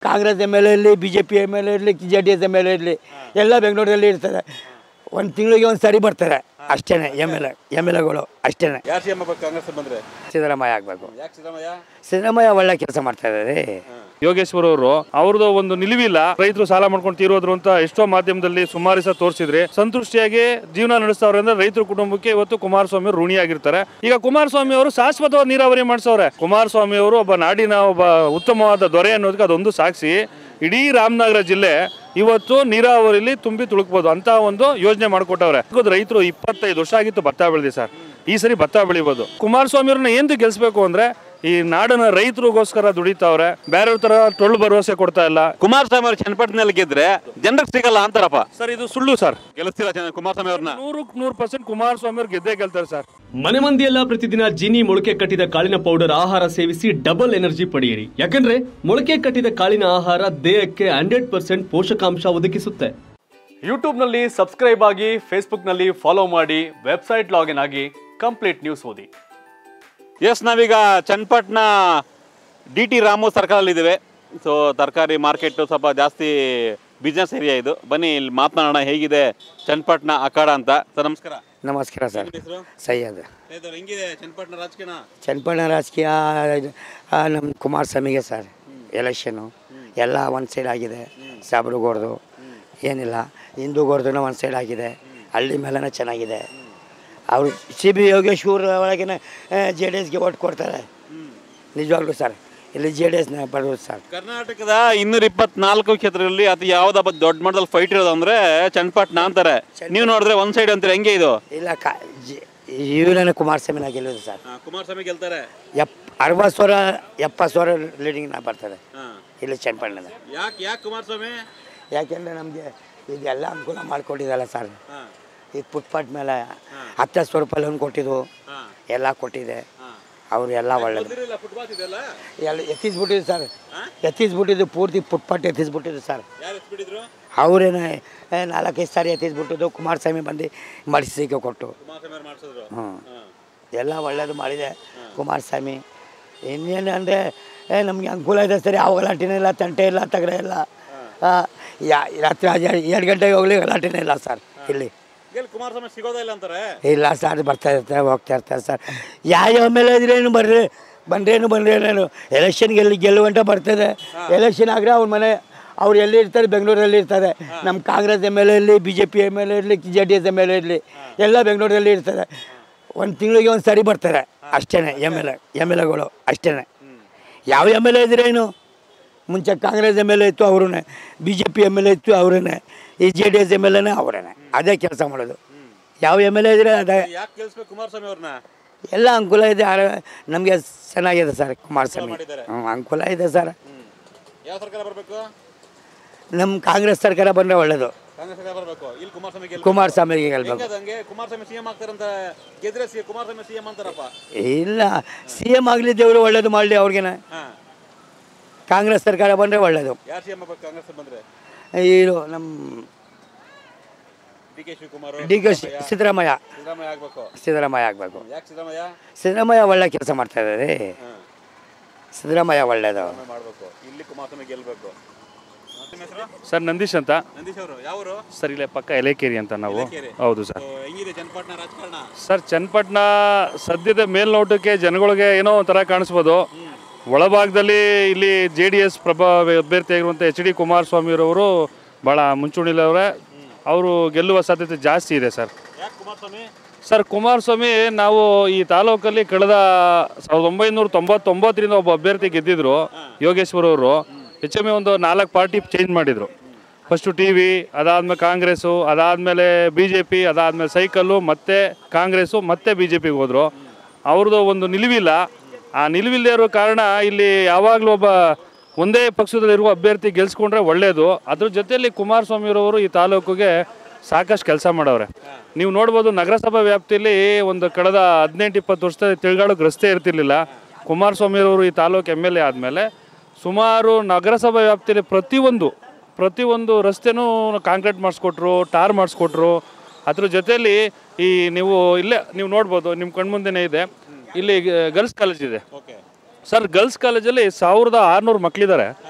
Congress M L A ಇರಲಿ B J P M L A ಇರಲಿ J D S M L A ಇರಲಿ ಎಲ್ಲ ಬೆಂಗಳೂರಲ್ಲಿ ಇರ್ತಾರೆ ಒಂದು ತಿಂಗಳಿಗೆ ಒಂದು ಸರಿ ಬರ್ತಾರೆ ಅಷ್ಟೇ M L A M L ಎಗಳು ಅಷ್ಟೇ ಯಾರು ಸಿ ಎಂ ಕಾಂಗ್ರೆಸ್ ಬಂದ್ರೆ ಸಿದ್ದರಾಮಯ್ಯ ಆಗಬೇಕು ಯಾಕೆ ಸಿದ್ದರಾಮಯ್ಯ ಸಿದ್ದರಾಮಯ್ಯ ಒಳ್ಳೆ ಕೆಲಸ ಮಾಡ್ತಾ ಇದ್ದಾರೆ ಯೋಗೇಶ್ವರ್ ಅವರು ಅವ್ರದ್ದು ಒಂದು ನಿಲುವಿಲ್ಲ ರೈತರು ಸಾಲ ಮಾಡ್ಕೊಂಡು ತೀರೋದ್ರು ಅಂತ ಎಷ್ಟೋ ಮಾಧ್ಯಮದಲ್ಲಿ ಸುಮಾರು ಸಹ ತೋರಿಸಿದ್ರೆ ಸಂತುಷ್ಟಿಯಾಗಿ ಜೀವನ ನಡೆಸ್ತವ್ರೆ ಅಂದ್ರೆ ರೈತರ ಕುಟುಂಬಕ್ಕೆ ಇವತ್ತು ಕುಮಾರಸ್ವಾಮಿ ಅವರು ಋಣಿಯಾಗಿರ್ತಾರೆ ಈಗ ಕುಮಾರಸ್ವಾಮಿ ಅವರು ಶಾಶ್ವತವಾದ ನೀರಾವರಿ ಮಾಡಿಸವ್ರೆ ಕುಮಾರಸ್ವಾಮಿ ಅವರು ಒಬ್ಬ ನಾಡಿನ ಒಬ್ಬ ಉತ್ತಮವಾದ ದೊರೆ ಅನ್ನೋದಕ್ಕೆ ಅದೊಂದು ಸಾಕ್ಷಿ ಇಡೀ ರಾಮನಗರ ಜಿಲ್ಲೆ ಇವತ್ತು ನೀರಾವರಿಲಿ ತುಂಬಿ ತುಳುಕ್ಬೋದು ಅಂತ ಒಂದು ಯೋಜನೆ ಮಾಡಿಕೊಟ್ಟವ್ರೆ ರೈತರು ಇಪ್ಪತ್ತೈದು ವರ್ಷ ಆಗಿತ್ತು ಭತ್ತ ಬೆಳೆದಿ ಸರ್ ಈ ಸರಿ ಭತ್ತ ಬೆಳಿಬೋದು ಕುಮಾರಸ್ವಾಮಿ ಅವ್ರನ್ನ ಏನು ಗೆಲ್ಸ್ಬೇಕು ಅಂದ್ರೆ ಈ ನಾಡಿನ ರೈತರಿಗೋಸ್ಕರ ದುಡಿತಾವ್ರೆ ಬೇರೆ ತರ ಟೊಳ್ಳು ಭರವಸೆ ಕೊಡ್ತಾ ಇಲ್ಲ ಕುಮಾರಸ್ವಾಮಿ ಅವರು ಚನ್ನಪಟ್ಟಣದಲ್ಲಿ ಗೆದ್ರೆ ಜನರಿಗೆ ಸಿಗಲ್ಲ ಅಂತಾರಪ್ಪ ಸರ್ ಇದು ಸುಳ್ಳು ಸರ್ ಗೆಲ್ಲಿಸ್ತೀರಾ ಚನ್ನ- ಕುಮಾರಸ್ವಾಮಿ ಅವ್ರನ್ನ ನೂರಕ್ಕೆ ನೂರು ಪರ್ಸೆಂಟ್ ಕುಮಾರಸ್ವಾಮಿ ಅವ್ರು ಗೆದ್ದೇ ಗೆಲ್ತಾರೆ ಸರ್ ಮನೆ ಮಂದಿಯೆಲ್ಲ ಪ್ರತಿದಿನ ಜೀನಿ ಮೊಳಕೆ ಕಟ್ಟಿದ ಕಾಳಿನ ಪೌಡರ್ ಆಹಾರ ಸೇವಿಸಿ ಡಬಲ್ ಎನರ್ಜಿ ಪಡೆಯಿರಿ ಯಾಕಂದ್ರೆ ಮೊಳಕೆ ಕಟ್ಟಿದ ಕಾಳಿನ ಆಹಾರ ದೇಹಕ್ಕೆ ಹಂಡ್ರೆಡ್ ಪರ್ಸೆಂಟ್ ಪೋಷಕಾಂಶ ಒದಗಿಸುತ್ತೆ ಯೂಟ್ಯೂಬ್ನಲ್ಲಿ ಸಬ್ಸ್ಕ್ರೈಬ್ ಆಗಿ ಫೇಸ್ಬುಕ್ನಲ್ಲಿ ಫಾಲೋ ಮಾಡಿ ವೆಬ್ಸೈಟ್ ಲಾಗಿನ್ ಆಗಿ ಕಂಪ್ಲೀಟ್ ನ್ಯೂಸ್ ಓದಿ ಎಸ್ ನಾವೀಗ ಚನ್ನಪಟ್ಟಣ ಡಿ ಟಿ ರಾಮು ಸರ್ಕಲಲ್ಲಿ ಇದ್ದೇವೆ ಸೊ ತರಕಾರಿ ಮಾರ್ಕೆಟ್ ಸ್ವಲ್ಪ ಜಾಸ್ತಿ ಬಿಸ್ನೆಸ್ ಏರಿಯಾ ಇದು ಬನ್ನಿ ಇಲ್ಲಿ ಮಾತನಾಡೋಣ ಹೇಗಿದೆ ಚನ್ನಪಟ್ಟಣ ಅಖಾಡ ಅಂತ ಸರ್ ನಮಸ್ಕಾರ ನಮಸ್ಕಾರ ಸರ್ ಹೆಸರು ಸೈಯದ್ ಹೆಂಗಿದೆ ಚನ್ನಪಟ್ಟಣ ರಾಜಕೀಯ ಚನ್ನಪಟ್ಟಣ ರಾಜಕೀಯ ಆ, ನಮ್ಮ ಕುಮಾರಸ್ವಾಮಿಗೆ ಸರ್ ಎಲೆಕ್ಷನು ಎಲ್ಲ ಒಂದು ಸೈಡ್ ಆಗಿದೆ ಸಾಬ್ರುಗೋರ್ದು ಏನಿಲ್ಲ ಹಿಂದೂಗೋರ್ದು ಒಂದು ಸೈಡ್ ಆಗಿದೆ ಹಳ್ಳಿ ಮೇಲೆನೇ ಚೆನ್ನಾಗಿದೆ ಅವರು ಸಿ ಬಿ ಯೋಗೇಶ್ವರ ಒಳಗಿನ ಜೆ ಡಿ ಎಸ್ಗೆ ಓಟ್ ಕೊಡ್ತಾರೆ ನಿಜವಾಗ್ಲೂ ಸರ್ ಇಲ್ಲಿ ಜೆ ಡಿ ಎಸ್ನ ಬರೋದು ಸರ್ ಕರ್ನಾಟಕದ ಇನ್ನೂರ ಇಪ್ಪತ್ನಾಲ್ಕು ಕ್ಷೇತ್ರಗಳಲ್ಲಿ ಅತಿ ಯಾವ್ದಪ್ಪ ದೊಡ್ಡ ಮಟ್ಟದಲ್ಲಿ ಫೈಟ್ ಇರೋದು ಅಂದ್ರೆ ಚನ್ನಪಟ್ಟಣ ಅಂತಾರೆ ನೀವು ನೋಡಿದ್ರೆ ಒಂದ್ ಸೈಡ್ ಅಂತೀರ ಹೆಂಗೆ ಇದು ಇಲ್ಲ ಕಾ ಇವರನ್ನ ಕುಮಾರಸ್ವಾಮಿನ ಗೆಲ್ಲೋದು ಸರ್ ಕುಮಾರಸ್ವಾಮಿ ಗೆಲ್ತಾರೆ ಎಪ್ ಅರವತ್ತು ಸಾವಿರ ಎಪ್ಪತ್ತು ಸಾವಿರ ಲೀಡಿಂಗ್ನ ಬರ್ತದೆ ಇಲ್ಲಿ ಚನ್ನಪಟ್ಟಣದ ಯಾಕೆ ಯಾಕೆ ಕುಮಾರಸ್ವಾಮಿ ಯಾಕೆಂದರೆ ನಮಗೆ ಇದೆಲ್ಲ ಅನುಕೂಲ ಮಾಡಿಕೊಟ್ಟಿದ್ದಲ್ಲ ಸರ್ ಈ ಫುಟ್ಪಾತ್ ಮೇಲೆ ಹತ್ತು ಸಾವಿರ ರೂಪಾಯಿ ಲೋನ್ ಕೊಟ್ಟಿದ್ದು ಎಲ್ಲ ಕೊಟ್ಟಿದೆ ಅವರು ಎಲ್ಲ ಒಳ್ಳೇದು ಫುಟ್ಬಾಲ್ ಇದೆಲ್ಲ ಎಲ್ಲ ಎತ್ತಿಸ್ಬಿಟ್ಟಿದ್ದು ಸರ್ ಎತ್ತಿಸ್ಬಿಟ್ಟಿದ್ದು ಪೂರ್ತಿ ಫುಟ್ಪಾತ್ ಎತ್ತಿಸ್ಬಿಟ್ಟಿದ್ದು ಸರ್ ಯಾರು ಎತ್ಬಿಟ್ಟಿದ್ರು ಅವರೇನೆ ನಾಲ್ಕೈದು ಸಾರಿ ಎತ್ತಿಸ್ಬಿಟ್ಟಿದ್ದು ಕುಮಾರಸ್ವಾಮಿ ಬಂದು ಮಾಡಿಸಿಕೆ ಕೊಟ್ಟು ಕುಮಾರಸ್ವಾಮಿ ಅವ್ರು ಮಾಡಿಸಿದ್ರು ಹ್ಞೂ ಎಲ್ಲ ಒಳ್ಳೇದು ಮಾಡಿದೆ ಕುಮಾರಸ್ವಾಮಿ ಇನ್ನೇನು ಅಂದರೆ ನಮಗೆ ಅನುಕೂಲ ಇದೆ ಸರಿ ಯಾವ ಗಲಾಟೆನೇ ಇಲ್ಲ ತಂಟೆ ಇಲ್ಲ ತಗಡೆ ಇಲ್ಲ ಆ, ಯಾ- ರಾತ್ರಿ ಎರಡು ಗಂಟೆಗೆ ಹೋಗ್ಲಿ ಗಲಾಟೆನೇ ಇಲ್ಲ ಸರ್ ಇಲ್ಲಿ ಎಲ್ಲಿ ಕುಮಾರಸ್ವಾಮಿ ಸಿಗೋದೇ ಇಲ್ಲ ಅಂತಾರೆ ಇಲ್ಲ ಸರ್ ಬರ್ತಾ ಇರ್ತಾರೆ ಹೋಗ್ತಾ ಇರ್ತಾರೆ ಸರ್ ಯಾವ ಎಮ್ ಎಲ್ ಎ ಇದ್ರೇನು ಬರ್ರಿ ಬಂದ್ರೇನು ಬಂದ್ರೇನು ಎಲೆಕ್ಷನ್ ಗೆಲ್ಲಿ ಗೆಲ್ಲುವಂಟ ಬರ್ತದೆ ಎಲೆಕ್ಷನ್ ಆದರೆ ಅವ್ರ ಮನೆ ಅವ್ರು ಎಲ್ಲಿ ಇರ್ತಾರೆ ಬೆಂಗಳೂರಲ್ಲಿ ಇರ್ತಾರೆ ನಮ್ಮ ಕಾಂಗ್ರೆಸ್ ಎಮ್ ಎಲ್ ಎ ಇರಲಿ B J P M L A ಇರಲಿ J D S M L A ಇರಲಿ ಎಲ್ಲ ಬೆಂಗಳೂರಲ್ಲಿ ಇರ್ತಾರೆ ಒಂದು ತಿಂಗಳಿಗೆ ಒಂದು ಸರಿ ಬರ್ತಾರೆ ಅಷ್ಟೇ M L A M L ಎಗಳು ಅಷ್ಟೇ ಯಾವ ಎಮ್ ಎಲ್ ಎ ಇದ್ರೇನು ಮುಂಚೆ ಕಾಂಗ್ರೆಸ್ ಎಮ್ ಎಲ್ ಎ ಇತ್ತು ಅವ್ರೂ B J P M L A ಇತ್ತು ಅವರೇ ಈ J D S M L ಎನೇ ಅವರೇ ಅದೇ ಕೆಲಸ ಮಾಡೋದು ಯಾವ ಎಮ್ ಎಲ್ ಎ ಇದ್ರೆ ಅದೇ ಯಾಕೆ ಗೆಲ್ಸ್ಬೇಕು ಕುಮಾರಸ್ವಾಮಿ ಅವ್ರನ್ನ ಎಲ್ಲ ಅನುಕೂಲ ಇದೆ ನಮಗೆ ಚೆನ್ನಾಗಿದೆ ಸರ್ ಕುಮಾರಸ್ವಾಮಿ ಮಾಡಿದ್ದಾರೆ. ಹ್ಞೂ ಅನುಕೂಲ ಇದೆ ಸರ್ ಯಾವ ಸರ್ಕಾರ ಬರಬೇಕು ನಮ್ಮ ಕಾಂಗ್ರೆಸ್ ಸರ್ಕಾರ ಬಂದರೆ ಒಳ್ಳೇದು ಕಾಂಗ್ರೆಸ್ ಸರ್ಕಾರ ಬರಬೇಕು ಇಲ್ಲಿ ಕುಮಾರಸ್ವಾಮಿ ಗೆಲ್ ಕುಮಾರಸ್ವಾಮಿಗೆ ಗೆಲ್ಬೇಕು ಹಂಗೆ ಕುಮಾರಸ್ವಾಮಿ ಸಿಎಂ ಆಗ್ತಾರಂತ ಗೆದ್ರೆ ಸಿ ಕುಮಾರಸ್ವಾಮಿ ಸಿಎಂ ಅಂತಾರಪ್ಪ ಇಲ್ಲ ಸಿ ಎಮ್ ಆಗಲಿ ದೇವರು ಒಳ್ಳೇದು ಮಾಡಲಿ ಅವ್ರಿಗೇನೆ ಹಾ ಕಾಂಗ್ರೆಸ್ ಸರ್ಕಾರ ಬಂದರೆ ಒಳ್ಳೇದು ಯಾರು ಸಿಎಂ ಆಗ್ಬೇಕು ಕಾಂಗ್ರೆಸ್ ಬಂದ್ರೆ ಇದು ನಮ್ಮ D K Shivakumar D K Siddaramaiah Siddaramaiah ಆಗ್ಬೇಕು ಸಿದ್ದರಾಮಯ್ಯ ಆಗಬೇಕು ಯಾಕೆ ಸಿದ್ದರಾಮಯ್ಯ ಸಿದ್ದರಾಮಯ್ಯ ಒಳ್ಳೆ ಕೆಲಸ ಮಾಡ್ತಾ ಇದ್ದಾರೆ ಹಾ ಸಿದ್ದರಾಮಯ್ಯ ಒಳ್ಳೇದು ಮಾಡಬೇಕು ಇಲ್ಲಿ ಕುಮಾರಸ್ವಾಮಿ ಗೆಲ್ಬೇಕು ನಿಮ್ಮ ಹೆಸರು ಸರ್ ನಂದೀಶ್ ಅಂತ ನಂದೀಶ್ ಅವರು ಯಾವರು ಸರ್ ಇಲ್ಲೇ ಪಕ್ಕ ಎಲೆಕೇರಿ ಅಂತ ನಾವು ಎಲೆಕೇರಿ. ಹೌದು ಸರ್ ಹೆಂಗಿದೆ ಚನ್ನಪಟ್ಟಣ ರಾಜಕಾರಣ ಸರ್ ಚನ್ನಪಟ್ಟಣ ಸದ್ಯದ ಮೇಲ್ನೋಟಕ್ಕೆ ಜನಗಳಿಗೆ ಏನೋ ಒಂಥರ ಕಾಣಿಸ್ಬೋದು ಒಳಭಾಗದಲ್ಲಿ ಇಲ್ಲಿ ಜೆ ಡಿ ಎಸ್ ಪ್ರಭಾ ಅಭ್ಯರ್ಥಿ ಆಗಿರುವಂಥ ಎಚ್ ಡಿ ಕುಮಾರಸ್ವಾಮಿರವರು ಭಾಳ ಮುಂಚೂಣಿಲವರೇ ಅವರು ಗೆಲ್ಲುವ ಸಾಧ್ಯತೆ ಜಾಸ್ತಿ ಇದೆ ಸರ್ ಯಾಕೆ ಕುಮಾರಸ್ವಾಮಿ ಸರ್ ಕುಮಾರಸ್ವಾಮಿ ನಾವು ಈ ತಾಲೂಕಲ್ಲಿ ಕಳೆದ ಸಾವಿರದ ಒಂಬೈನೂರ ತೊಂಬತ್ತೊಂಬತ್ತರಿಂದ ಒಬ್ಬ ಅಭ್ಯರ್ಥಿ ಗೆದ್ದಿದ್ರು ಯೋಗೇಶ್ವರ್ ಅವರು ಹೆಚ್ಚೊಮ್ಮೆ ಒಂದು ನಾಲ್ಕು ಪಾರ್ಟಿ ಚೇಂಜ್ ಮಾಡಿದರು ಫಸ್ಟು ಟಿ ವಿ ಅದಾದಮೇಲೆ ಕಾಂಗ್ರೆಸ್ಸು ಅದಾದಮೇಲೆ ಬಿ ಜೆ ಪಿ ಅದಾದಮೇಲೆ ಸೈಕಲ್ಲು ಮತ್ತೆ ಕಾಂಗ್ರೆಸ್ಸು ಮತ್ತೆ ಬಿ ಜೆ ಪಿಗೆ ಹೋದರು ಅವ್ರದ್ದು ಒಂದು ನಿಲುವಿಲ್ಲ ಆ ನಿಲುವಿಲ್ಲದೆ ಇರೋ ಕಾರಣ ಇಲ್ಲಿ ಯಾವಾಗಲೂ ಒಬ್ಬ ಒಂದೇ ಪಕ್ಷದಲ್ಲಿರುವ ಅಭ್ಯರ್ಥಿ ಗೆಲ್ಸ್ಕೊಂಡ್ರೆ ಒಳ್ಳೆಯದು ಅದ್ರ ಜೊತೆಯಲ್ಲಿ ಕುಮಾರಸ್ವಾಮಿರವರು ಈ ತಾಲೂಕಿಗೆ ಸಾಕಷ್ಟು ಕೆಲಸ ಮಾಡವ್ರೆ ನೀವು ನೋಡ್ಬೋದು ನಗರಸಭಾ ವ್ಯಾಪ್ತಿಯಲ್ಲಿ ಒಂದು ಕಳೆದ ಹದಿನೆಂಟು ಇಪ್ಪತ್ತು ವರ್ಷದ ತಿರುಗಾಡೋಕೆ ರಸ್ತೆ ಇರ್ತಿರ್ಲಿಲ್ಲ ಕುಮಾರಸ್ವಾಮಿರವರು ಈ ತಾಲೂಕು ಎಮ್ ಎಲ್ ಎ ಆದಮೇಲೆ ಸುಮಾರು ನಗರಸಭಾ ವ್ಯಾಪ್ತಿಯಲ್ಲಿ ಪ್ರತಿಯೊಂದು ಪ್ರತಿಯೊಂದು ರಸ್ತೆನೂ ಕಾಂಕ್ರೀಟ್ ಮಾಡಿಸ್ಕೊಟ್ರು ಟಾರ್ ಮಾಡಿಸ್ಕೊಟ್ರು ಅದ್ರ ಜೊತೆಯಲ್ಲಿ ಈ ನೀವು ಇಲ್ಲೇ ನೀವು ನೋಡ್ಬೋದು ನಿಮ್ಮ ಕಣ್ಮುಂದೆನೇ ಇದೆ ಇಲ್ಲಿ ಗರ್ಲ್ಸ್ ಕಾಲೇಜ್ ಇದೆ ಓಕೆ ಸರ್ ಗರ್ಲ್ಸ್ ಕಾಲೇಜಲ್ಲಿ ಸಾವಿರದ ಆರುನೂರು ಮಕ್ಕಳಿದ್ದಾರೆ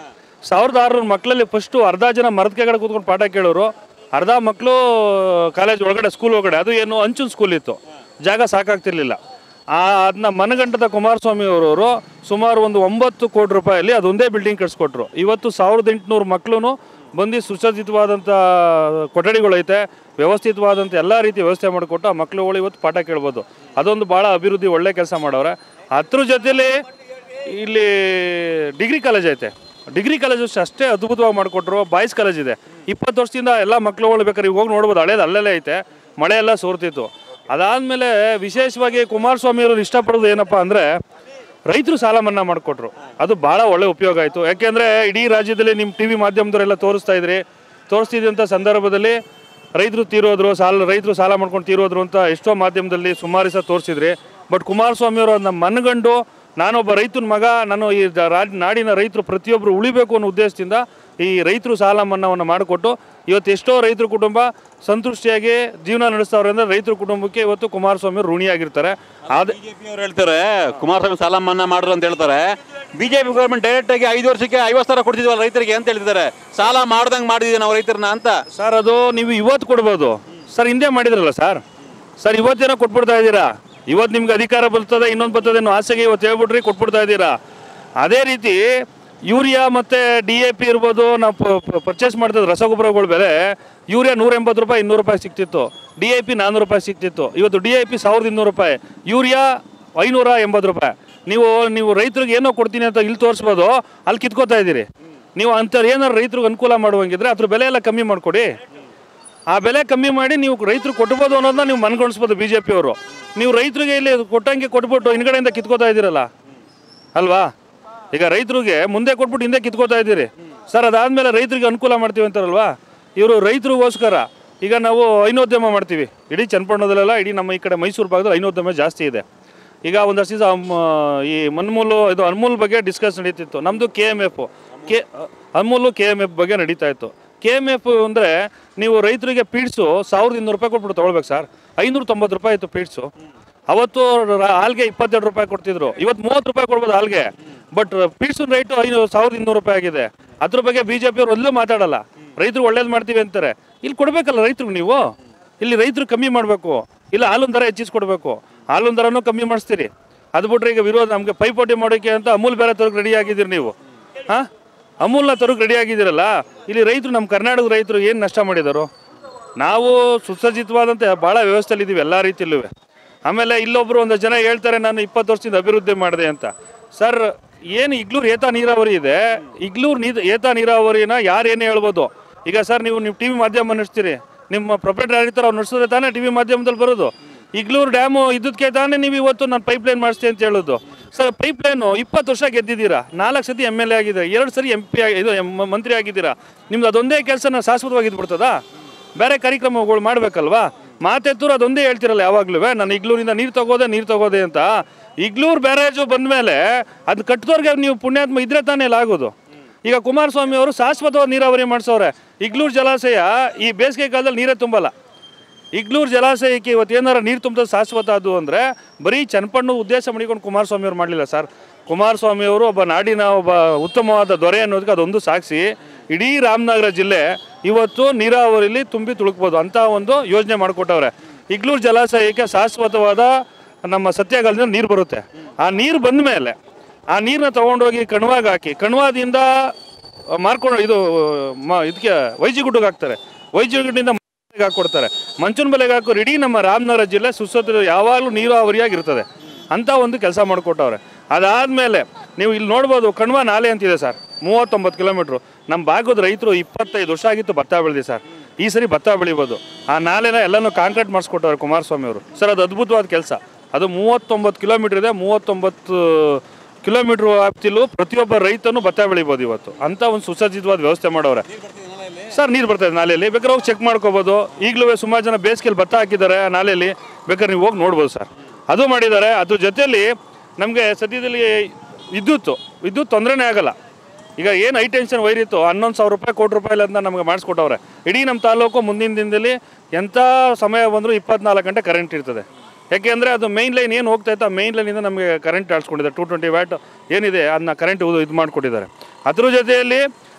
ಸಾವಿರದ ಆರುನೂರು ಮಕ್ಕಳಲ್ಲಿ ಫಸ್ಟು ಅರ್ಧ ಜನ ಮರದ ಕೆಳಗಡೆ ಕೂತ್ಕೊಂಡು ಪಾಠ ಕೇಳೋರು ಅರ್ಧ ಮಕ್ಕಳು ಕಾಲೇಜ್ ಒಳಗಡೆ ಸ್ಕೂಲ್ ಒಳಗಡೆ ಅದು ಏನು ಅಂಚಿನ ಸ್ಕೂಲ್ ಇತ್ತು ಜಾಗ ಸಾಕಾಗ್ತಿರ್ಲಿಲ್ಲ ಆ ಅದನ್ನ ಮನಗಂಟದ ಕುಮಾರಸ್ವಾಮಿ ಅವರವರು ಸುಮಾರು ಒಂದು ಒಂಬತ್ತು ಕೋಟಿ ರೂಪಾಯಲ್ಲಿ ಅದೊಂದೇ ಬಿಲ್ಡಿಂಗ್ ಕಟ್ಸ್ಕೊಟ್ರು ಇವತ್ತು ಸಾವಿರದ ಎಂಟುನೂರು ಮಕ್ಕಳು ಬಂದು ಸುಸಜ್ಜಿತವಾದಂಥ ಕೊಠಡಿಗಳೈತೆ ವ್ಯವಸ್ಥಿತವಾದಂಥ ಎಲ್ಲ ರೀತಿ ವ್ಯವಸ್ಥೆ ಮಾಡಿಕೊಟ್ಟು ಆ ಮಕ್ಕಳುಗಳು ಇವತ್ತು ಪಾಠ ಕೇಳ್ಬೋದು ಅದೊಂದು ಭಾಳ ಅಭಿವೃದ್ಧಿ ಒಳ್ಳೆ ಕೆಲಸ ಮಾಡವ್ರೆ ಅದ್ರ ಜೊತೆಲಿ ಇಲ್ಲಿ ಡಿಗ್ರಿ ಕಾಲೇಜ್ ಐತೆ ಡಿಗ್ರಿ ಕಾಲೇಜು ಅಷ್ಟೇ ಅದ್ಭುತವಾಗಿ ಮಾಡಿಕೊಟ್ರು ಬಾಯ್ಸ್ ಕಾಲೇಜ್ ಇದೆ ಇಪ್ಪತ್ತು ವರ್ಷದಿಂದ ಎಲ್ಲ ಮಕ್ಕಳುಗಳು ಬೇಕಾದ್ರೆ ಈಗ ಹೋಗಿ ನೋಡ್ಬೋದು ಹಳೇದು ಅಲ್ಲಲ್ಲೇ ಐತೆ ಮಳೆ ಎಲ್ಲ ಸೋರ್ತಿತ್ತು ಅದಾದಮೇಲೆ ವಿಶೇಷವಾಗಿ ಕುಮಾರಸ್ವಾಮಿ ಅವರು ಇಷ್ಟಪಡೋದು ಏನಪ್ಪ ಅಂದರೆ ರೈತರು ಸಾಲ ಮನ್ನಾ ಮಾಡಿಕೊಟ್ರು ಅದು ಭಾಳ ಒಳ್ಳೆ ಉಪಯೋಗ ಆಯಿತು ಯಾಕೆಂದರೆ ಇಡೀ ರಾಜ್ಯದಲ್ಲಿ ನಿಮ್ಮ ಟಿ ವಿ ಮಾಧ್ಯಮದವರೆಲ್ಲ ತೋರಿಸ್ತಾ ಇದ್ರಿ ತೋರಿಸ್ತಿದ್ದಂಥ ಸಂದರ್ಭದಲ್ಲಿ ರೈತರು ತೀರೋದ್ರು ಸಾಲ ರೈತರು ಸಾಲ ಮಾಡ್ಕೊಂಡು ತೀರೋದ್ರು ಅಂತ ಎಷ್ಟೋ ಮಾಧ್ಯಮದಲ್ಲಿ ಸುಮಾರು ಸಹ ತೋರಿಸಿದ್ರಿ ಬಟ್ ಕುಮಾರಸ್ವಾಮಿ ಅವರು ಅದನ್ನ ಮನಗಂಡು ನಾನೊಬ್ಬ ರೈತನ ಮಗ ನಾನು ಈ ದ- ರಾಜ್ ನಾಡಿನ ರೈತರು ಪ್ರತಿಯೊಬ್ಬರು ಉಳಿಬೇಕು ಅನ್ನೋ ಉದ್ದೇಶದಿಂದ ಈ ರೈತರು ಸಾಲ ಮನ್ನಾವನ್ನು ಮಾಡಿಕೊಟ್ಟು ಇವತ್ತು ಎಷ್ಟೋ ರೈತರ ಕುಟುಂಬ ಸಂತುಷ್ಟಿಯಾಗಿ ಜೀವನ ನಡೆಸ್ತವ್ರೆ ಅಂದರೆ ರೈತರ ಕುಟುಂಬಕ್ಕೆ ಇವತ್ತು ಕುಮಾರಸ್ವಾಮಿ ಅವರು ಋಣಿಯಾಗಿರ್ತಾರೆ ಆದ ಬಿಜೆಪಿ ಅವ್ರು ಹೇಳ್ತಾರೆ ಕುಮಾರಸ್ವಾಮಿ ಸಾಲ ಮನ್ನಾ ಮಾಡ್ರು ಅಂತ ಹೇಳ್ತಾರೆ ಬಿಜೆಪಿ ಗೌರ್ಮೆಂಟ್ ಡೈರೆಕ್ಟ್ ಆಗಿ ಐದು ವರ್ಷಕ್ಕೆ ಐವತ್ತು ಸಾವಿರ ಕೊಡ್ತಿದ್ವಲ್ಲ ರೈತರಿಗೆ ಅಂತ ಹೇಳ್ತಿದ್ದಾರೆ ಸಾಲ ಮಾಡ್ದಂಗೆ ಮಾಡಿದ್ವಿ ನಾವು ರೈತರನ್ನ ಅಂತ ಸರ್ ಅದು ನೀವು ಇವತ್ತು ಕೊಡ್ಬೋದು ಸರ್ ಹಿಂದೆ ಮಾಡಿದ್ರಲ್ಲ ಸರ್ ಸರ್ ಇವತ್ತೇನೋ ಕೊಟ್ಬಿಡ್ತಾ ಇದ್ದೀರಾ ಇವತ್ತು ನಿಮ್ಗೆ ಅಧಿಕಾರ ಬರ್ತದೆ ಇನ್ನೊಂದು ಬರ್ತದೆ ಅನ್ನೋ ಆಸೆಗೆ ಇವತ್ತು ಹೇಳ್ಬಿಟ್ರಿ ಕೊಟ್ಬಿಡ್ತಾ ಇದ್ದೀರಾ ಅದೇ ರೀತಿ ಯೂರಿಯಾ ಮತ್ತು ಡಿ ಎ ಪಿ ಇರ್ಬೋದು ನಾವು ಪರ್ಚೇಸ್ ಮಾಡ್ತಿದ್ದು ರಸಗೊಬ್ಬರಗಳ ಬೆಲೆ ಯೂರಿಯಾ ನೂರ ಎಂಬತ್ತು ರೂಪಾಯಿ ಇನ್ನೂರು ರೂಪಾಯಿ ಸಿಕ್ತಿತ್ತು ಡಿ ಎ ಪಿ ನಾನ್ನೂರು ರೂಪಾಯಿ ಸಿಕ್ತಿತ್ತು ಇವತ್ತು ಡಿ ಎ ಪಿ ಸಾವಿರದ ಇನ್ನೂರು ರೂಪಾಯಿ ಯೂರಿಯಾ ಐನೂರ ಎಂಬತ್ತು ರೂಪಾಯಿ ನೀವು ನೀವು ರೈತರಿಗೆ ಏನೋ ಕೊಡ್ತೀನಿ ಅಂತ ಇಲ್ಲಿ ತೋರಿಸ್ಬೋದು ಅಲ್ಲಿ ಕಿತ್ಕೋತಾ ಇದ್ದೀರಿ ನೀವು ಅಂಥವ್ರು ಏನಾರು ರೈತರಿಗೆ ಅನುಕೂಲ ಮಾಡುವಂಗಿದ್ರೆ ಅದ್ರ ಬೆಲೆ ಎಲ್ಲ ಕಮ್ಮಿ ಮಾಡಿಕೊಡಿ ಆ ಬೆಲೆ ಕಮ್ಮಿ ಮಾಡಿ ನೀವು ರೈತರು ಕೊಟ್ಬೋದು ಅನ್ನೋದನ್ನ ನೀವು ಮನ್ಗೊಳಿಸ್ಬೋದು ಬಿ ಜೆ ಪಿಯವರು ನೀವು ರೈತರಿಗೆ ಇಲ್ಲಿ ಕೊಟ್ಟಂಗೆ ಕೊಟ್ಬಿಟ್ಟು ಹಿಂದ್ಗಡೆಯಿಂದ ಕಿತ್ಕೋತಾ ಇದ್ದೀರಲ್ಲ ಅಲ್ವಾ ಈಗ ರೈತರಿಗೆ ಮುಂದೆ ಕೊಟ್ಬಿಟ್ಟು ಹಿಂದೆ ಕಿತ್ಕೋತಾ ಇದ್ದೀರಿ ಸರ್ ಅದಾದಮೇಲೆ ರೈತರಿಗೆ ಅನುಕೂಲ ಮಾಡ್ತೀವಿ ಅಂತಾರಲ್ವಾ ಇವರು ರೈತರಿಗೋಸ್ಕರ ಈಗ ನಾವು ಐನೋದ್ಯಮ ಮಾಡ್ತೀವಿ ಇಡೀ ಚನ್ನಪಟ್ಟಣದಲ್ಲೆಲ್ಲ ಇಡೀ ನಮ್ಮ ಈ ಕಡೆ ಮೈಸೂರು ಭಾಗದಲ್ಲಿ ಐನೋದ್ಯಮ ಜಾಸ್ತಿ ಇದೆ ಈಗ ಒಂದಷ್ಟು ದಿವಸ ಈ ಮನ್ಮೂಲು ಇದು ಅನ್ಮೂಲ್ ಬಗ್ಗೆ ಡಿಸ್ಕಸ್ ನಡೀತಿತ್ತು ನಮ್ಮದು ಕೆ ಎಮ್ ಎಫ್ ಕೆ ಅನ್ಮೂಲು ಕೆ ಎಮ್ ಎಫ್ ಬಗ್ಗೆ ನಡೀತಾ ಇತ್ತು ಕೆ ಎಮ್ ಎಫ್ ಅಂದರೆ ನೀವು ರೈತರಿಗೆ ಪೀಡ್ಸು ಸಾವಿರದ ಇನ್ನೂರು ರೂಪಾಯಿ ಕೊಟ್ಬಿಟ್ಟು ತೊಗೊಳ್ಬೇಕು ಸರ್ ಐನೂರ ತೊಂಬತ್ತು ರೂಪಾಯಿ ಇತ್ತು ಪೀಡ್ಸು ಅವತ್ತು ರ- ಹಾಲ್ಗೆ ಇಪ್ಪತ್ತೆರಡು ರೂಪಾಯಿ ಕೊಡ್ತಿದ್ರು ಇವತ್ತು ಮೂವತ್ತು ರೂಪಾಯಿ ಕೊಡ್ಬೋದು ಹಾಲ್ಗೆ ಬಟ್ ಪೀಡ್ಸಿನ ರೇಟು ಐನೂರು ಸಾವಿರದ ಇನ್ನೂರು ರೂಪಾಯಿ ಆಗಿದೆ ಅದ್ರ ಬಗ್ಗೆ ಬಿ ಜೆ ಪಿಯವರು ಎಲ್ಲೂ ಮಾತಾಡಲ್ಲ ರೈತರು ಒಳ್ಳೇದು ಮಾಡ್ತೀವಿ ಅಂತಾರೆ ಇಲ್ಲಿ ಕೊಡಬೇಕಲ್ಲ ರೈತರಿಗೆ ನೀವು ಇಲ್ಲಿ ರೈತರು ಕಮ್ಮಿ ಮಾಡಬೇಕು ಇಲ್ಲ ಹಾಲಿನ ದರ ಹೆಚ್ಚಿಸ್ಕೊಡ್ಬೇಕು ಹಾಲಿನ ದರನೂ ಕಮ್ಮಿ ಮಾಡಿಸ್ತೀರಿ ಅದು ಬಿಟ್ರೆ ಈಗ ವಿರೋಧ ನಮಗೆ ಪೈಪೋಟಿ ಮಾಡೋಕ್ಕೆ ಅಂತ ಅಮೂಲ್ ಬೇರೆ ತರಕ್ಕೆ ರೆಡಿ ಆಗಿದ್ದೀರಿ ನೀವು ಹಾಂ ಅಮೂಲ್ನ ತರಕ್ಕೆ ರೆಡಿ ಆಗಿದ್ದೀರಲ್ಲ ಇಲ್ಲಿ ರೈತರು ನಮ್ಮ ಕರ್ನಾಟಕದ ರೈತರು ಏನು ನಷ್ಟ ಮಾಡಿದಾರು ನಾವು ಸುಸಜ್ಜಿತವಾದಂಥ ಭಾಳ ವ್ಯವಸ್ಥೆಯಲ್ಲಿ ಇದ್ದೀವಿ ಎಲ್ಲ ರೀತಿಯಲ್ಲೂ ಆಮೇಲೆ ಇಲ್ಲೊಬ್ರು ಒಂದು ಜನ ಹೇಳ್ತಾರೆ ನಾನು ಇಪ್ಪತ್ತು ವರ್ಷದಿಂದ ಅಭಿವೃದ್ಧಿ ಮಾಡಿದೆ ಅಂತ ಸರ್ ಏನು ಇಗ್ಲೂರು ಏತ ನೀರಾವರಿ ಇದೆ ಇಗ್ಲೂರು ನೀ ಏತ ನೀರಾವರಿನ ಯಾರು ಏನು ಹೇಳ್ಬೋದು ಈಗ ಸರ್ ನೀವು ನೀವು ಟಿ ವಿ ಮಾಧ್ಯಮ ನಡೆಸ್ತೀರಿ ನಿಮ್ಮ ಪ್ರೊಪರೇಟರ್ ಯಾರಿರ್ತಾರೋ ಅವ್ರು ನಡೆಸಿದ್ರೆ ತಾನೇ ಟಿ ವಿ ಮಾಧ್ಯಮದಲ್ಲಿ ಬರೋದು ಇಗ್ಲೂರು ಡ್ಯಾಮು ಇದ್ದಕ್ಕೆ ತಾನೇ ನೀವು ಇವತ್ತು ನಾನು ಪೈಪ್ ಲೈನ್ ಮಾಡಿಸ್ತೀನಿ ಅಂತ ಹೇಳೋದು ಸರ್ ಪೈಪ್ ಲೈನು ಇಪ್ಪತ್ತು ವರ್ಷ ಗೆದ್ದಿದ್ದೀರಾ ನಾಲ್ಕು ಸತಿ ಎಮ್ ಎಲ್ ಎ ಆಗಿದ್ದೀರಾ ಎರಡು ಸರಿ ಎಂ ಪಿ ಇದು ಎಂ- ಮಂತ್ರಿ ಆಗಿದ್ದೀರಾ ನಿಮ್ದು ಅದೊಂದೇ ಕೆಲಸನ ಶಾಶ್ವತವಾಗಿದ್ದು ಬೇರೆ ಕಾರ್ಯಕ್ರಮಗಳು ಮಾಡಬೇಕಲ್ವಾ ಮಾತೆತ್ತೂರು ಅದೊಂದೇ ಹೇಳ್ತಿರಲ್ಲ ಯಾವಾಗಲೂ ನಾನು ಇಗ್ಲೂರಿಂದ ನೀರು ತಗೋದೆ ನೀರು ತಗೋದೆ ಅಂತ ಇಗ್ಲೂರು ಬ್ಯಾರೇಜು ಬಂದಮೇಲೆ ಅದು ಕಟ್ಟಿದವ್ರಿಗೆ ನೀವು ಪುಣ್ಯಾತ್ಮ ಇದ್ರೆ ತಾನೇ ಇಲ್ಲ ಆಗೋದು ಈಗ ಕುಮಾರಸ್ವಾಮಿ ಅವರು ಶಾಶ್ವತವಾದ ನೀರಾವರಿ ಮಾಡಿಸೋರೆ ಇಗ್ಲೂರು ಜಲಾಶಯ ಈ ಬೇಸಿಗೆ ಕಾಲದಲ್ಲಿ ನೀರೇ ತುಂಬಲ್ಲ ಇಗ್ಲೂರು ಜಲಾಶಯಕ್ಕೆ ಇವತ್ತು ಏನಾರ ನೀರು ತುಂಬಿದ ಶಾಶ್ವತ ಅದು ಅಂದರೆ ಬರೀ ಚನ್ನಪಣ್ಣು ಉದ್ದೇಶ ಮಾಡಿಕೊಂಡು ಕುಮಾರಸ್ವಾಮಿ ಅವರು ಮಾಡಲಿಲ್ಲ ಸರ್ ಕುಮಾರಸ್ವಾಮಿ ಅವರು ಒಬ್ಬ ನಾಡಿನ ಒಬ್ಬ ಉತ್ತಮವಾದ ದೊರೆ ಅನ್ನೋದಕ್ಕೆ ಅದೊಂದು ಸಾಕ್ಷಿ ಇಡೀ ರಾಮನಗರ ಜಿಲ್ಲೆ ಇವತ್ತು ನೀರಾವರಿಲಿ ತುಂಬಿ ತುಳುಕ್ಬೋದು ಅಂತ ಒಂದು ಯೋಜನೆ ಮಾಡಿಕೊಟ್ಟವ್ರೆ ಇಗ್ಲೂರು ಜಲಾಶಯಕ್ಕೆ ಶಾಶ್ವತವಾದ ನಮ್ಮ ಸತ್ಯಾಗಾಲದಿಂದ ನೀರು ಬರುತ್ತೆ ಆ ನೀರು ಬಂದ ಮೇಲೆ ಆ ನೀರನ್ನ ತೊಗೊಂಡೋಗಿ ಕಣ್ವಾಗ ಹಾಕಿ ಕಣ್ವಾದಿಂದ ಮಾರ್ಕೊಂಡು ಇದು ಮ ಇದಕ್ಕೆ ವೈಜಿಗುಡ್ಡಕ್ಕೆ ಹಾಕ್ತಾರೆ ವೈಜಿಗುಡ್ಡಿಂದ ಮಂಚನಬೆಲೆಗೆ ಹಾಕೊಡ್ತಾರೆ ಮಂಚನ ಬೆಲೆಗೆ ಹಾಕೋರು ಇಡೀ ನಮ್ಮ ರಾಮನಗರ ಜಿಲ್ಲೆ ಸುಸಜ್ಜಿತ ಯಾವಾಗಲೂ ನೀರಾವರಿಯಾಗಿರ್ತದೆ ಅಂತ ಒಂದು ಕೆಲಸ ಮಾಡಿಕೊಟ್ಟವ್ರೆ ಅದಾದಮೇಲೆ ನೀವು ಇಲ್ಲಿ ನೋಡ್ಬೋದು ಕಣ್ವ ನಾಲೆ ಅಂತಿದೆ ಸರ್ ಮೂವತ್ತೊಂಬತ್ತು ಕಿಲೋಮೀಟ್ರು ನಮ್ಮ ಭಾಗದ ರೈತರು ಇಪ್ಪತ್ತೈದು ವರ್ಷ ಆಗಿತ್ತು ಭತ್ತ ಬೆಳೆದಿ ಸರ್ ಈ ಸರಿ ಭತ್ತ ಬೆಳಿಬೋದು ಆ ನಾಲೆನ ಎಲ್ಲನೂ ಕಾಂಕ್ರೀಟ್ ಮಾಡಿಸ್ಕೊಟ್ಟವ್ರೆ ಕುಮಾರಸ್ವಾಮಿ ಅವರು ಸರ್ ಅದು ಅದ್ಭುತವಾದ ಕೆಲಸ ಅದು ಮೂವತ್ತೊಂಬತ್ತು ಕಿಲೋಮೀಟ್ರ್ ಇದೆ ಮೂವತ್ತೊಂಬತ್ತು ಕಿಲೋಮೀಟ್ರ್ ವ್ಯಾಪ್ತಿಲೂ ಪ್ರತಿಯೊಬ್ಬ ರೈತನು ಭತ್ತ ಬೆಳಿಬೋದು ಇವತ್ತು ಅಂತ ಒಂದು ಸುಸಜ್ಜಿತವಾದ ವ್ಯವಸ್ಥೆ ಮಾಡವ್ರೆ ಸರ್ ನೀರು ಬರ್ತಾ ಇದೆ ನಾಲೆಯಲ್ಲಿ ಬೇಕಾದ್ರೆ ಹೋಗಿ ಚೆಕ್ ಮಾಡ್ಕೋಬೋದು ಈಗಲೂ ಸುಮಾರು ಜನ ಬೇಸಿಗೆಯಲ್ಲಿ ಭತ್ತ ಹಾಕಿದ್ದಾರೆ ಆ ನಾಲೆಯಲ್ಲಿ ಬೇಕಾದ್ರೆ ನೀವು ಹೋಗಿ ನೋಡ್ಬೋದು ಸರ್ ಅದು ಮಾಡಿದ್ದಾರೆ ಅದ್ರ ಜೊತೆಯಲ್ಲಿ ನಮಗೆ ಸದ್ಯದಲ್ಲಿ ವಿದ್ಯುತ್ತು ವಿದ್ಯುತ್ ತೊಂದರೆನೇ ಆಗಲ್ಲ ಈಗ ಏನು ಹೈ ಟೆನ್ಷನ್ ವೈರ್ ಇತ್ತು ಹನ್ನೊಂದು ಸಾವಿರ ರೂಪಾಯಿ ಕೋಟಿ ರೂಪಾಯಿ ಅಂತ ನಮಗೆ ಮಾಡಿಸ್ಕೊಟ್ಟವ್ರೆ ಇಡೀ ನಮ್ಮ ತಾಲೂಕು ಮುಂದಿನ ದಿನದಲ್ಲಿ ಎಂಥ ಸಮಯ ಬಂದರೂ ಇಪ್ಪತ್ನಾಲ್ಕು ಗಂಟೆ ಕರೆಂಟ್ ಇರ್ತದೆ ಯಾಕೆಂದರೆ ಅದು ಮೈನ್ ಲೈನ್ ಏನು ಹೋಗ್ತಾ ಇತ್ತು ಆ ಮೈನ್ ಲೈನಿಂದ ನಮಗೆ ಕರೆಂಟ್ ಆಡಿಸ್ಕೊಂಡಿದ್ದಾರೆ ಟೂ ಟ್ವೆಂಟಿ ವ್ಯಾಟ್ ಏನಿದೆ ಅದನ್ನ ಕರೆಂಟ್ ಇದು ಮಾಡಿಕೊಟ್ಟಿದ್ದಾರೆ ಅದ್ರ ಜೊತೆಯಲ್ಲಿ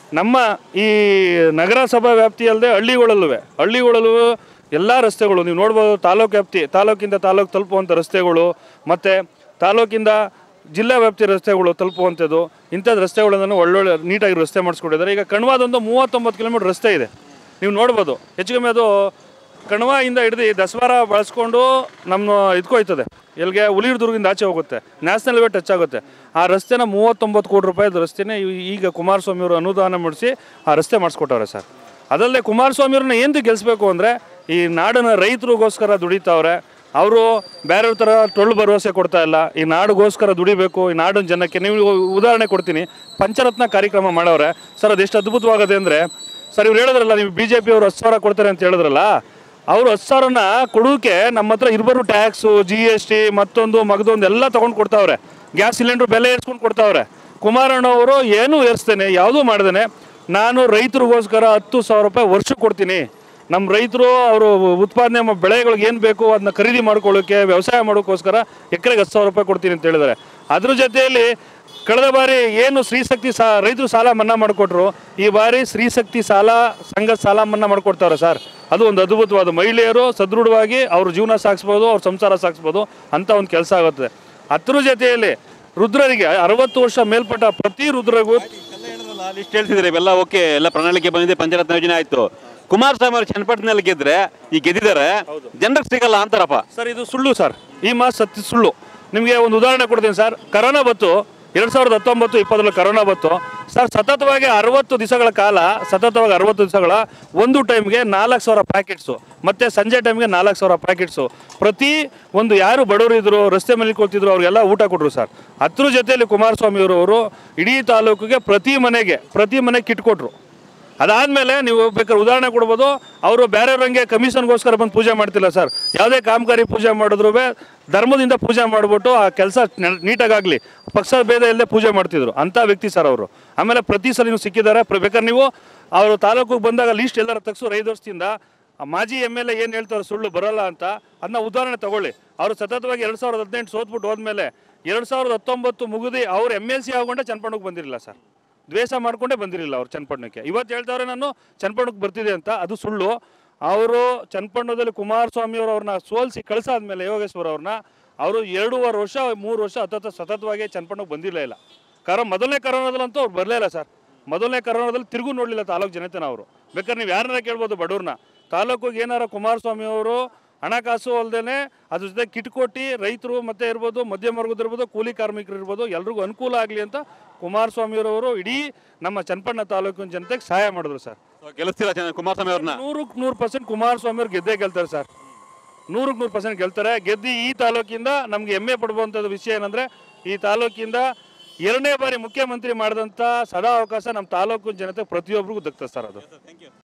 ನಮ್ಮ ಈ ನಗರಸಭಾ ವ್ಯಾಪ್ತಿಯಲ್ಲದೆ ಹಳ್ಳಿಗಳಲ್ಲೂ ಹಳ್ಳಿಗಳಲ್ಲೂ ಎಲ್ಲ ರಸ್ತೆಗಳು ನೀವು ನೋಡ್ಬೋದು ತಾಲೂಕು ವ್ಯಾಪ್ತಿ ತಾಲೂಕಿಂದ ತಾಲೂಕು ತಲುಪುವಂಥ ರಸ್ತೆಗಳು ಮತ್ತು ತಾಲೂಕಿಂದ ಜಿಲ್ಲಾ ವ್ಯಾಪ್ತಿ ರಸ್ತೆಗಳು ತಲುಪುವಂಥದ್ದು ಇಂಥದ್ದು ರಸ್ತೆಗಳನ್ನು ಒಳ್ಳೊಳ್ಳೆ ನೀಟಾಗಿ ರಸ್ತೆ ಮಾಡಿಸ್ಕೊಟ್ಟಿದ್ದಾರೆ ಈಗ ಕಣ್ವಾದೊಂದು ಮೂವತ್ತೊಂಬತ್ತು ಕಿಲೋಮೀಟರ್ ರಸ್ತೆ ಇದೆ ನೀವು ನೋಡ್ಬೋದು ಹೆಚ್ಚು ಕಮ್ಮಿ ಅದು ಕಣ್ವಾಯಿಂದ ಹಿಡಿದು ದಸವಾರ ಬಳಸ್ಕೊಂಡು ನಮ್ಮ ಇದ್ಕೋಯ್ತದೆ ಎಲ್ಲಿಗೆ ಹುಲಿದುರ್ಗದಿಂದ ಆಚೆ ಹೋಗುತ್ತೆ ನ್ಯಾಷನಲ್ ವೇ ಟಚ್ ಆಗುತ್ತೆ ಆ ರಸ್ತೆನ ಮೂವತ್ತೊಂಬತ್ತು ಕೋಟಿ ರೂಪಾಯಿದ ರಸ್ತೆನೇ ಇವ್- ಈಗ ಕುಮಾರಸ್ವಾಮಿ ಅವರು ಅನುದಾನ ಮಾಡಿಸಿ ಆ ರಸ್ತೆ ಮಾಡಿಸ್ಕೊಟ್ಟವ್ರೆ ಸರ್ ಅದಲ್ಲದೆ ಕುಮಾರಸ್ವಾಮಿ ಅವ್ರನ್ನ ಏನು ಗೆಲ್ಲಿಸ್ಬೇಕು ಅಂದರೆ ಈ ನಾಡಿನ ರೈತರಿಗೋಸ್ಕರ ದುಡಿತಾವ್ರೆ ಅವರು ಬೇರೆಯವ್ರ ಥರ ಟೊಳ್ಳು ಭರವಸೆ ಕೊಡ್ತಾ ಇಲ್ಲ ಈ ನಾಡಿಗೋಸ್ಕರ ದುಡಿಬೇಕು ಈ ನಾಡಿನ ಜನಕ್ಕೆ ನೀವು ಉದಾಹರಣೆ ಕೊಡ್ತೀನಿ ಪಂಚರತ್ನ ಕಾರ್ಯಕ್ರಮ ಮಾಡವ್ರೆ ಸರ್ ಅದೆಷ್ಟು ಅದ್ಭುತವಾಗದೆ ಅಂದರೆ ಸರ್ ಇವ್ರು ಹೇಳಿದ್ರಲ್ಲ ನೀವು ಬಿ ಜೆ ಪಿ ಅವರು ಹತ್ತು ಸಾವಿರ ಕೊಡ್ತಾರೆ ಅಂತ ಹೇಳಿದ್ರಲ್ಲ ಅವರು ಹತ್ತು ಸಾವಿರನ ಕೊಡೋಕೆ ನಮ್ಮ ಹತ್ರ ಇರ್ಬರು ಟ್ಯಾಕ್ಸು ಜಿ ಎಸ್ ಟಿ ಮತ್ತೊಂದು ಮಗದೊಂದು ಎಲ್ಲ ತೊಗೊಂಡು ಕೊಡ್ತಾವ್ರೆ ಗ್ಯಾಸ್ ಸಿಲಿಂಡ್ರ್ ಬೆಲೆ ಏರಿಸ್ಕೊಂಡು ಕೊಡ್ತಾವ್ರೆ ಕುಮಾರಣ್ಣ ಅವರು ಏನೂ ಏರಿಸ್ತೇನೆ ಯಾವುದೂ ಮಾಡ್ದೇನೆ ನಾನು ರೈತರಿಗೋಸ್ಕರ ಹತ್ತು ಸಾವಿರ ರೂಪಾಯಿ ವರ್ಷಕ್ಕೆ ಕೊಡ್ತೀನಿ ನಮ್ಮ ರೈತರು ಅವರು ಉತ್ಪಾದನೆ ಮಾ- ಬೆಳೆಗಳಿಗೆ ಏನು ಬೇಕು ಅದನ್ನ ಖರೀದಿ ಮಾಡ್ಕೊಳ್ಳೋಕೆ ವ್ಯವಸಾಯ ಮಾಡೋಕ್ಕೋಸ್ಕರ ಎಕರೆಗೆ ಹತ್ತು ಸಾವಿರ ರೂಪಾಯಿ ಕೊಡ್ತೀನಿ ಅಂತ ಹೇಳಿದ್ದಾರೆ ಅದ್ರ ಜೊತೆಯಲ್ಲಿ ಕಳೆದ ಬಾರಿ ಏನು ಸ್ತ್ರೀಶಕ್ತಿ ಸಾ ರೈತರು ಸಾಲ ಮನ್ನಾ ಮಾಡಿಕೊಟ್ರು ಈ ಬಾರಿ ಸ್ತ್ರೀಶಕ್ತಿ ಸಾಲ ಸಂಘ ಸಾಲ ಮನ್ನಾ ಮಾಡಿಕೊಡ್ತಾರೆ ಸರ್ ಅದು ಒಂದು ಅದ್ಭುತವಾದ ಮಹಿಳೆಯರು ಸದೃಢವಾಗಿ ಅವ್ರ ಜೀವನ ಸಾಗಿಸ್ಬೋದು ಅವ್ರ ಸಂಸಾರ ಸಾಗಿಸ್ಬೋದು ಅಂತ ಒಂದು ಕೆಲಸ ಆಗುತ್ತದೆ ಅದ್ರ ಜೊತೆಯಲ್ಲಿ ರುದ್ರರಿಗೆ ಅರವತ್ತು ವರ್ಷ ಮೇಲ್ಪಟ್ಟ ಪ್ರತಿ ರುದ್ರಗೂ ಲಿಸ್ಟ್ ಹೇಳ್ತಿದ್ರೆ ಇವೆಲ್ಲ ಓಕೆ ಎಲ್ಲ ಪ್ರಣಾಳಿಕೆ ಬಂದಿದೆ ಪಂಚರತ್ನ ಯೋಜನೆ ಆಯ್ತು ಕುಮಾರಸ್ವಾಮಿ ಅವರು ಚನ್ನಪಟ್ಟಣದಲ್ಲಿ ಗೆದ್ರೆ ಈ ಗೆದ್ದಿದ್ದಾರೆ ಜನರಿಗೆ ಸಿಗಲ್ಲ ಅಂತಾರಪ್ಪ ಸರ್ ಇದು ಸುಳ್ಳು ಸರ್ ಈ ಮಾತು ಸತ್ಯ ಸುಳ್ಳು ನಿಮಗೆ ಒಂದು ಉದಾಹರಣೆ ಕೊಡ್ತೀನಿ ಸರ್ ಕರೋನಾ ಬತ್ತು ಎರಡು ಸಾವಿರದ ಹತ್ತೊಂಬತ್ತು ಇಪ್ಪತ್ತರಲ್ಲಿ ಕರೋನಾ ಬತ್ತು ಸರ್ ಸತತವಾಗಿ ಅರವತ್ತು ದಿವಸಗಳ ಕಾಲ ಸತತವಾಗಿ ಅರವತ್ತು ದಿವಸಗಳ ಒಂದು ಟೈಮ್ಗೆ ನಾಲ್ಕು ಸಾವಿರ ಪ್ಯಾಕೆಟ್ಸು ಮತ್ತು ಸಂಜೆ ಟೈಮ್ಗೆ ನಾಲ್ಕು ಸಾವಿರ ಪ್ಯಾಕೆಟ್ಸು ಪ್ರತಿ ಒಂದು ಯಾರು ಬಡವರು ಇದ್ರು ರಸ್ತೆ ಮೇಲೆ ಕೂತಿದ್ರು ಅವ್ರಿಗೆಲ್ಲ ಊಟ ಕೊಟ್ಟರು ಸರ್ ಅದ್ರ ಜೊತೆಯಲ್ಲಿ ಕುಮಾರಸ್ವಾಮಿ ಅವರು ಇಡೀ ತಾಲೂಕಿಗೆ ಪ್ರತಿ ಮನೆಗೆ ಪ್ರತಿ ಮನೆಗೆ ಕಿಟ್ ಕೊಟ್ಟರು ಅದಾದಮೇಲೆ ನೀವು ಬೇಕಾದ್ರೆ ಉದಾಹರಣೆ ಕೊಡ್ಬೋದು ಅವರು ಬೇರೆಯವ್ರಂಗೆ ಕಮಿಷನ್ಗೋಸ್ಕರ ಬಂದು ಪೂಜೆ ಮಾಡ್ತಿಲ್ಲ ಸರ್ ಯಾವುದೇ ಕಾಮಗಾರಿ ಪೂಜೆ ಮಾಡಿದ್ರು ಧರ್ಮದಿಂದ ಪೂಜೆ ಮಾಡಿಬಿಟ್ಟು ಆ ಕೆಲಸ ನೀಟಾಗಲಿ ಪಕ್ಷ ಭೇದ ಇಲ್ಲದೆ ಪೂಜೆ ಮಾಡ್ತಿದ್ರು ಅಂಥ ವ್ಯಕ್ತಿ ಸರ್ ಅವರು ಆಮೇಲೆ ಪ್ರತಿ ಸಲ ನೀವು ಸಿಕ್ಕಿದ್ದಾರೆ ಪ್ರ- ಬೇಕಾದ್ರೆ ನೀವು ಅವರು ತಾಲೂಕಿಗೆ ಬಂದಾಗ ಲೀಸ್ಟ್ ಎಲ್ಲರ ತೆಗ್ಸು ಐದು ವರ್ಷದಿಂದ ಆ ಮಾಜಿ ಎಮ್ ಎಲ್ ಎ ಏನು ಹೇಳ್ತಾರೆ ಸುಳ್ಳು ಬರೋಲ್ಲ ಅಂತ ಅದನ್ನ ಉದಾಹರಣೆ ತಗೊಳ್ಳಿ ಅವರು ಸತತವಾಗಿ ಎರಡು ಸಾವಿರದ ಹದಿನೆಂಟು ಸೋತ್ಬಿಟ್ಟು ಹೋದ್ಮೇಲೆ ಎರಡು ಸಾವಿರದ ಹತ್ತೊಂಬತ್ತು ಮುಗಿದು ಅವ್ರು ಎಮ್ ಎಲ್ ಸಿ ಆಗೊಂಡೆ ಚನ್ನಪಣ್ಣಕ್ಕೆ ಬಂದಿರಲಿಲ್ಲ ಸರ್ ದ್ವೇಷ ಮಾಡ್ಕೊಂಡೇ ಬಂದಿರಲಿಲ್ಲ ಅವ್ರು ಚನ್ನಪಟ್ಟಣಕ್ಕೆ ಇವತ್ತು ಹೇಳ್ತಾವ್ರೆ ನಾನು ಚನ್ನಪಟ್ಟಣಕ್ಕೆ ಬರ್ತಿದೆ ಅಂತ ಅದು ಸುಳ್ಳು ಅವರು ಚನ್ನಪಟ್ಟಣದಲ್ಲಿ ಕುಮಾರಸ್ವಾಮಿ ಅವರು ಅವ್ರನ್ನ ಸೋಲಿಸಿ ಕಳಿಸಾದ್ಮೇಲೆ ಯೋಗೇಶ್ವರ ಅವ್ರನ್ನ ಅವರು ಎರಡೂವರೆ ವರ್ಷ ಮೂರು ವರ್ಷ ಹತ್ತತ್ತ ಸತತವಾಗಿ ಚನ್ನಪಟ್ಟಣಕ್ಕೆ ಬಂದಿರಲೇ ಇಲ್ಲ ಕಾರಣ ಮೊದಲನೇ ಕರೋನಾದಲ್ಲಂತೂ ಅವ್ರು ಬರಲೇ ಇಲ್ಲ ಸರ್ ಮೊದಲನೇ ಕರೋನಾದಲ್ಲಿ ತಿರುಗು ನೋಡಲಿಲ್ಲ ತಾಲೂಕು ಜನತೆನ ಅವರು ಬೇಕಾದ್ರೆ ನೀವು ಯಾರನ್ನ ಕೇಳ್ಬೋದು ಬಡವ್ರನ್ನ ತಾಲೂಕಿಗೆ ಏನಾರ ಕುಮಾರಸ್ವಾಮಿ ಅವರು ಹಣಕಾಸು ಅಲ್ಲದೆ ಅದ್ರ ಜೊತೆ ಕಿಟ್ ಕೊಟ್ಟು ರೈತರು ಮತ್ತೆ ಇರ್ಬೋದು ಮಧ್ಯಮ ವರ್ಗದ ಇರ್ಬೋದು ಕೂಲಿ ಕಾರ್ಮಿಕರು ಇರ್ಬೋದು ಎಲ್ರಿಗೂ ಅನುಕೂಲ ಆಗಲಿ ಅಂತ ಕುಮಾರಸ್ವಾಮಿಯವರು ಇಡೀ ನಮ್ಮ ಚನ್ನಪಟ್ಟಣ ತಾಲೂಕಿನ ಜನತೆಗೆ ಸಹಾಯ ಮಾಡಿದ್ರು ಸರ್ ಗೆಲ್ಲಿಸ್ತೀರಾ ಚಂದ್ರ- ಕುಮಾರಸ್ವಾಮಿ ಅವ್ರನ್ನ ನೂರಕ್ಕೆ ನೂರು ಪರ್ಸೆಂಟ್ ಕುಮಾರಸ್ವಾಮಿ ಅವ್ರು ಗೆದ್ದೇ ಗೆಲ್ತಾರೆ ಸರ್ ನೂರಕ್ಕೆ ನೂರು ಪರ್ಸೆಂಟ್ ಗೆಲ್ತಾರೆ ಗೆದ್ದು ಈ ತಾಲೂಕಿಂದ ನಮ್ಗೆ ಹೆಮ್ಮೆ ಪಡುವಂಥದ್ದು ವಿಷಯ ಏನಂದ್ರೆ ಈ ತಾಲೂಕಿಂದ ಎರಡನೇ ಬಾರಿ ಮುಖ್ಯಮಂತ್ರಿ ಮಾಡಿದಂಥ ಸದಾ ಅವಕಾಶ ನಮ್ಮ ತಾಲೂಕು ಜನತೆ ಪ್ರತಿಯೊಬ್ಬರಿಗೂ ದಕ್ತದೆ ಸರ್ ಅದು